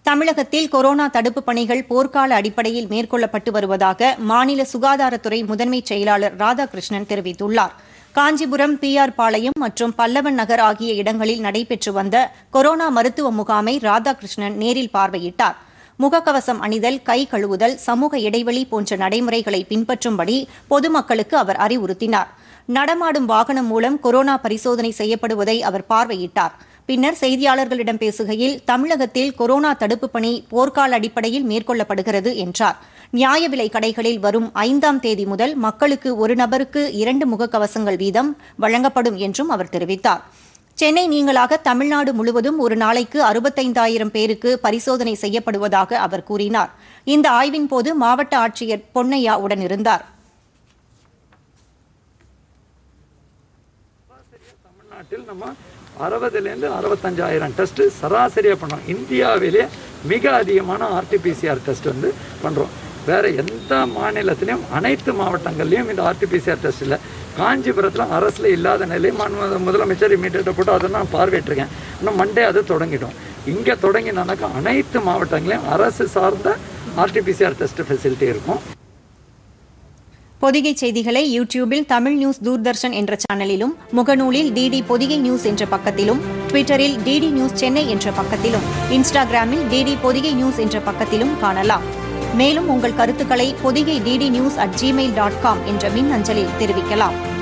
தமிழகத்தில் கொரோனா தடுப்புப் பணிகள் போர்க்கால அடிப்படையில் மேற்கொள்ளப்பட்டு வருவதாக மாநில சுகாதாரத்துறை முதன்மைச் செயலாளர் ராதாகிருஷ்ணன் தெரிவித்துள்ளார் காஞ்சிபுரம் பி ஆர் பாளையம் மற்றும் பல்லவன் நகர் ஆகிய இடங்களில் நடைபெற்று வந்த கொரோனா மருத்துவ முகாமை ராதாகிருஷ்ணன் நேரில் பார்வையிட்டார் முகக்கவசம் அணிதல் கை கழுவுதல் சமூக இடைவெளி போன்ற நடைமுறைகளை பின்பற்றும்படி பொதுமக்களுக்கு அவர் அறிவுறுத்தினார் நடமாடும் வாகனம் மூலம் கொரோனா பரிசோதனை செய்யப்படுவதை அவர் பார்வையிட்டார் பின்னர் செய்தியாளர்களிடம் பேசுகையில் தமிழகத்தில் கொரோனா தடுப்புப் பணி போர்க்கால அடிப்படையில் மேற்கொள்ளப்படுகிறது என்றார் நியாய விலை கடைகளில் வரும் ஐந்தாம் தேதி முதல் மக்களுக்கு ஒரு நபருக்கு இரண்டு முகக்கவசங்கள் வீதம் வழங்கப்படும் என்றும் அவர் தெரிவித்தார் சென்னை நீங்களாக தமிழ்நாடு முழுவதும் ஒரு நாளைக்கு அறுபத்தைந்தாயிரம் பேருக்கு பரிசோதனை செய்யப்படுவதாக அவர் கூறினார் இந்த ஆய்வின் போது மாவட்ட ஆட்சியர் பொன்னையா உடனிருந்தார் தமிழ்நாட்டில் நம்ம அறுபதுலேருந்து அறுபத்தஞ்சாயிரம் டெஸ்ட் சராசரியாக பண்ணோம் இந்தியாவிலே மிக அதிகமான ஆர்டிபிசிஆர் டெஸ்ட் வந்து பண்ணுறோம் வேற எந்த மாநிலத்திலையும் அனைத்து மாவட்டங்கள்லையும் இந்த ஆர்டிபிசிஆர் டெஸ்ட் இல்லை காஞ்சிபுரத்தில் அரசில் இல்லாத நிலையும் மனு- முதலமைச்சர் இமீடியட்டாக போட்டு அதை நான் பார்வையிட்டிருக்கேன் இன்னும் மண்டே அது தொடங்கிடும் இங்கே தொடங்கினாக்கா அனைத்து மாவட்டங்களையும் அரசு சார்ந்த ஆர்டிபிசிஆர் டெஸ்ட் ஃபெசிலிட்டி இருக்கும் பொதிகை செய்திகளை யூடியூபில் தமிழ் நியூஸ் தூர்தர்ஷன் என்ற சேனலிலும் முகநூலில் டிடி பொதிகை நியூஸ் என்ற பக்கத்திலும் ட்விட்டரில் டிடி நியூஸ் சென்னை என்ற பக்கத்திலும் இன்ஸ்டாகிராமில் டிடி பொதிகை நியூஸ் என்ற பக்கத்திலும் காணலாம் மேலும் உங்கள் கருத்துக்களை Podhigai DD news at Gmail dot com என்ற மின் அஞ்சலில் தெரிவிக்கலாம்